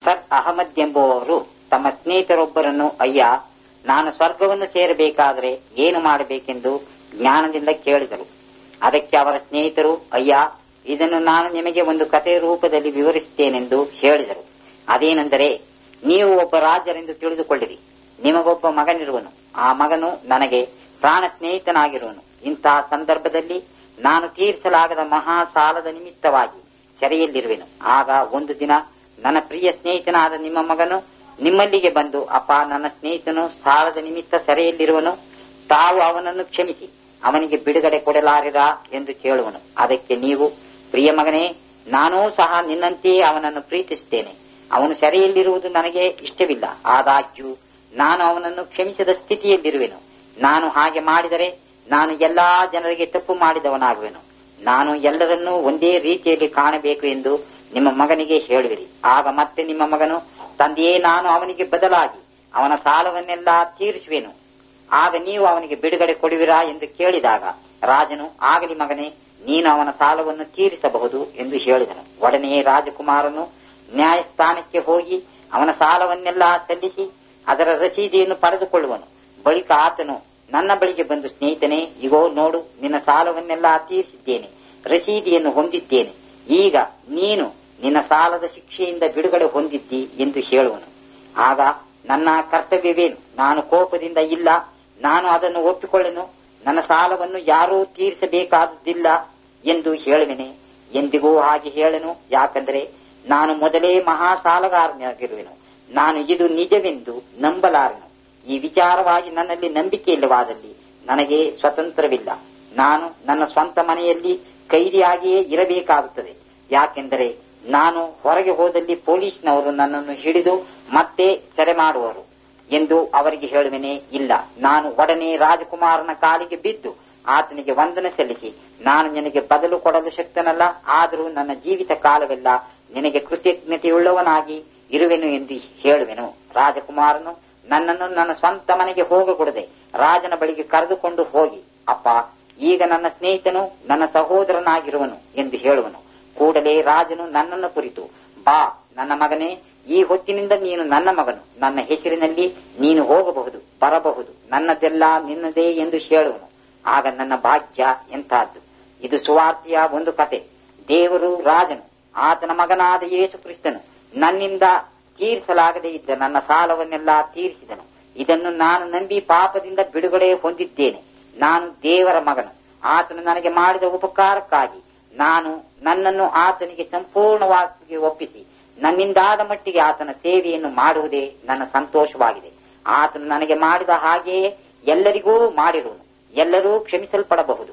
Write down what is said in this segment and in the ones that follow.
sir Ahmed ಎಂಬುವವರು ತಮ್ಮ ಸ್ನೇಹಿತರೊಬ್ಬರನ್ನು ಅಯ್ಯ ನಾನು ಸ್ವರ್ಗವನ್ನು ಸೇರಬೇಕಾದರೆ ಏನು ಮಾಡಬೇಕೆಂದು ಜ್ಞಾನದಿಂದ ಕೇಳಿದರು ಅದಕ್ಕೆ ಅವರ ಸ್ನೇಹಿತರು ಅಯ್ಯ ಇದನ್ನು ನಾನು ನಿಮಗೆ ಒಂದು ಕಥೆಯ ರೂಪದಲ್ಲಿ ವಿವರಿಸುತ್ತೇನೆಂದು ಹೇಳಿದರು ಅದೇನೆಂದರೆ ನೀವು ಒಬ್ಬ ರಾಜರೆಂದು ತಿಳಿದುಕೊಳ್ಳಿರಿ ನಿಮಗೊಬ್ಬ ಮಗನಿರುವನು ಆ ಮಗನು ನನಗೆ ಪ್ರಾಣ ಸ್ನೇಹಿತನಾಗಿರುವನು ಇಂತಹ ಸಂದರ್ಭದಲ್ಲಿ ನಾನು ತೀರಿಸಲಾಗದ ಮಹಾ ಸಾಲದ ನಿಮಿತ್ತವಾಗಿ ಸೆರೆಯಲ್ಲಿರುವೆನು ಆಗ ಒಂದು ದಿನ ನನ್ನ ಪ್ರಿಯ ಸ್ನೇಹಿತನಾದ ನಿಮ್ಮ ಮಗನು ನಿಮ್ಮಲ್ಲಿಗೆ ಬಂದು ಅಪ್ಪ ನನ್ನ ಸ್ನೇಹಿತನು ಸಾಲದ ನಿಮಿತ್ತ ಸೆರೆಯಲ್ಲಿರುವನು ತಾವು ಅವನನ್ನು ಕ್ಷಮಿಸಿ ಅವನಿಗೆ ಬಿಡುಗಡೆ ಕೊಡಲಾರಿರಾ ಎಂದು ಕೇಳುವನು ಅದಕ್ಕೆ ನೀವು ಪ್ರಿಯ ಮಗನೇ ನಾನೂ ಸಹ ನಿನ್ನಂತೆಯೇ ಅವನನ್ನು ಪ್ರೀತಿಸುತ್ತೇನೆ ಅವನು ಸೆರೆಯಲ್ಲಿರುವುದು ನನಗೆ ಇಷ್ಟವಿಲ್ಲ ಆದಾಗ್ಯೂ ನಾನು ಅವನನ್ನು ಕ್ಷಮಿಸದ ಸ್ಥಿತಿಯಲ್ಲಿರುವೆನು ನಾನು ಹಾಗೆ ಮಾಡಿದರೆ ನಾನು ಎಲ್ಲಾ ಜನರಿಗೆ ತಪ್ಪು ಮಾಡಿದವನಾಗುವೆನು ನಾನು ಎಲ್ಲರನ್ನೂ ಒಂದೇ ರೀತಿಯಲ್ಲಿ ಕಾಣಬೇಕು ಎಂದು ನಿಮ್ಮ ಮಗನಿಗೆ ಹೇಳುವಿರಿ ಆಗ ಮತ್ತೆ ನಿಮ್ಮ ಮಗನು ತಂದೆಯೇ ನಾನು ಅವನಿಗೆ ಬದಲಾಗಿ ಅವನ ಸಾಲವನ್ನೆಲ್ಲ ತೀರಿಸುವೆನು ಆಗ ನೀವು ಅವನಿಗೆ ಬಿಡುಗಡೆ ಕೊಡುವಿರಾ ಎಂದು ಕೇಳಿದಾಗ ರಾಜನು ಆಗಲಿ ಮಗನೇ ನೀನು ಅವನ ಸಾಲವನ್ನು ತೀರಿಸಬಹುದು ಎಂದು ಹೇಳಿದನು ಒಡನೆಯೇ ರಾಜಕುಮಾರನು ನ್ಯಾಯಸ್ಥಾನಕ್ಕೆ ಹೋಗಿ ಅವನ ಸಾಲವನ್ನೆಲ್ಲ ಸಲ್ಲಿಸಿ ಅದರ ರಸೀದಿಯನ್ನು ಪಡೆದುಕೊಳ್ಳುವನು ಬಳಿಕ ಆತನು ನನ್ನ ಬಳಿಗೆ ಬಂದು ಸ್ನೇಹಿತನೇ ಇಗೋ ನೋಡು ನಿನ್ನ ಸಾಲವನ್ನೆಲ್ಲ ತೀರಿಸಿದ್ದೇನೆ ರಸೀದಿಯನ್ನು ಹೊಂದಿದ್ದೇನೆ ಈಗ ನೀನು ನಿನ್ನ ಸಾಲದ ಶಿಕ್ಷೆಯಿಂದ ಬಿಡುಗಡೆ ಹೊಂದಿದ್ದಿ ಎಂದು ಹೇಳುವನು ಆಗ ನನ್ನ ಕರ್ತವ್ಯವೇನು ನಾನು ಕೋಪದಿಂದ ಇಲ್ಲ ನಾನು ಅದನ್ನು ಒಪ್ಪಿಕೊಳ್ಳೆನು ನನ್ನ ಸಾಲವನ್ನು ಯಾರೂ ತೀರಿಸಬೇಕಾದುದಿಲ್ಲ ಎಂದು ಹೇಳುವೆನೆ ಎಂದಿಗೂ ಹಾಗೆ ಹೇಳನು ಯಾಕಂದರೆ ನಾನು ಮೊದಲೇ ಮಹಾ ಸಾಲಗಾರನಾಗಿರುವೆನು ನಾನು ಇದು ನಿಜವೆಂದು ನಂಬಲಾರೆನು ಈ ವಿಚಾರವಾಗಿ ನನ್ನಲ್ಲಿ ನಂಬಿಕೆ ಇಲ್ಲವಾದಲ್ಲಿ ನನಗೆ ಸ್ವತಂತ್ರವಿಲ್ಲ ನಾನು ನನ್ನ ಸ್ವಂತ ಮನೆಯಲ್ಲಿ ಕೈದಿಯಾಗಿಯೇ ಇರಬೇಕಾಗುತ್ತದೆ ಯಾಕೆಂದರೆ ನಾನು ಹೊರಗೆ ಹೋದಲ್ಲಿ ಪೊಲೀಸ್ನವರು ನನ್ನನ್ನು ಹಿಡಿದು ಮತ್ತೆ ಸೆರೆ ಮಾಡುವರು ಎಂದು ಅವರಿಗೆ ಹೇಳುವೆನೇ ಇಲ್ಲ ನಾನು ಒಡನೆ ರಾಜಕುಮಾರನ ಕಾಲಿಗೆ ಬಿದ್ದು ಆತನಿಗೆ ವಂದನೆ ಸಲ್ಲಿಸಿ ನಾನು ನಿನಗೆ ಬದಲು ಕೊಡಲು ಶಕ್ತನಲ್ಲ ಆದರೂ ನನ್ನ ಜೀವಿತ ಕಾಲವೆಲ್ಲ ನಿನಗೆ ಕೃತಜ್ಞತೆಯುಳ್ಳವನಾಗಿ ಇರುವೆನು ಎಂದು ಹೇಳುವೆನು ರಾಜಕುಮಾರನು ನನ್ನನ್ನು ನನ್ನ ಸ್ವಂತ ಮನೆಗೆ ಹೋಗಕೂಡದೆ ರಾಜನ ಬಳಿಗೆ ಕರೆದುಕೊಂಡು ಹೋಗಿ ಅಪ್ಪ ಈಗ ನನ್ನ ಸ್ನೇಹಿತನು ನನ್ನ ಸಹೋದರನಾಗಿರುವನು ಎಂದು ಹೇಳುವನು ಕೂಡಲೇ ರಾಜನು ನನ್ನನ್ನು ಕುರಿತು ಬಾ ನನ್ನ ಮಗನೇ ಈ ಹೊತ್ತಿನಿಂದ ನೀನು ನನ್ನ ಮಗನು ನನ್ನ ಹೆಸರಿನಲ್ಲಿ ನೀನು ಹೋಗಬಹುದು ಬರಬಹುದು ನನ್ನದೆಲ್ಲ ನಿನ್ನದೇ ಎಂದು ಹೇಳುವನು ಆಗ ನನ್ನ ಭಾಗ್ಯ ಎಂತಹದ್ದು ಇದು ಸುವಾರ್ತೆಯ ಒಂದು ಕತೆ ದೇವರು ರಾಜನು ಆತನ ಮಗನಾದ ಯೇಸು ಕ್ರಿಸ್ತನು ನನ್ನಿಂದ ತೀರಿಸಲಾಗದೇ ಇದ್ದ ನನ್ನ ಸಾಲವನ್ನೆಲ್ಲ ತೀರಿಸಿದನು ಇದನ್ನು ನಾನು ನಂಬಿ ಪಾಪದಿಂದ ಬಿಡುಗಡೆ ಹೊಂದಿದ್ದೇನೆ ನಾನು ದೇವರ ಮಗನು ಆತನು ನನಗೆ ಮಾಡಿದ ಉಪಕಾರಕ್ಕಾಗಿ ನಾನು ನನ್ನನ್ನು ಆತನಿಗೆ ಸಂಪೂರ್ಣವಾಗಿ ಒಪ್ಪಿಸಿ ನನ್ನಿಂದಾದ ಮಟ್ಟಿಗೆ ಆತನ ಸೇವೆಯನ್ನು ಮಾಡುವುದೇ ನನ್ನ ಸಂತೋಷವಾಗಿದೆ ಆತನು ನನಗೆ ಮಾಡಿದ ಹಾಗೆಯೇ ಎಲ್ಲರಿಗೂ ಮಾಡಿರುವನು ಎಲ್ಲರೂ ಕ್ಷಮಿಸಲ್ಪಡಬಹುದು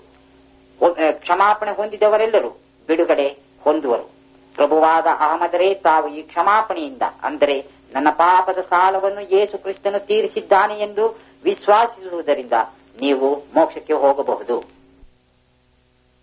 ಕ್ಷಮಾಪಣೆ ಹೊಂದಿದವರೆಲ್ಲರೂ ಬಿಡುಗಡೆ ಹೊಂದುವರು ಪ್ರಭುವಾದ ಅಹಮದರೇ ತಾವು ಈ ಕ್ಷಮಾಪಣೆಯಿಂದ ಅಂದರೆ ನನ್ನ ಪಾಪದ ಸಾಲವನ್ನು ಯೇಸು ಕ್ರಿಸ್ತನು ತೀರಿಸಿದ್ದಾನೆ ಎಂದು ವಿಶ್ವಾಸಿಸುವುದರಿಂದ ನೀವು ಮೋಕ್ಷಕ್ಕೆ ಹೋಗಬಹುದು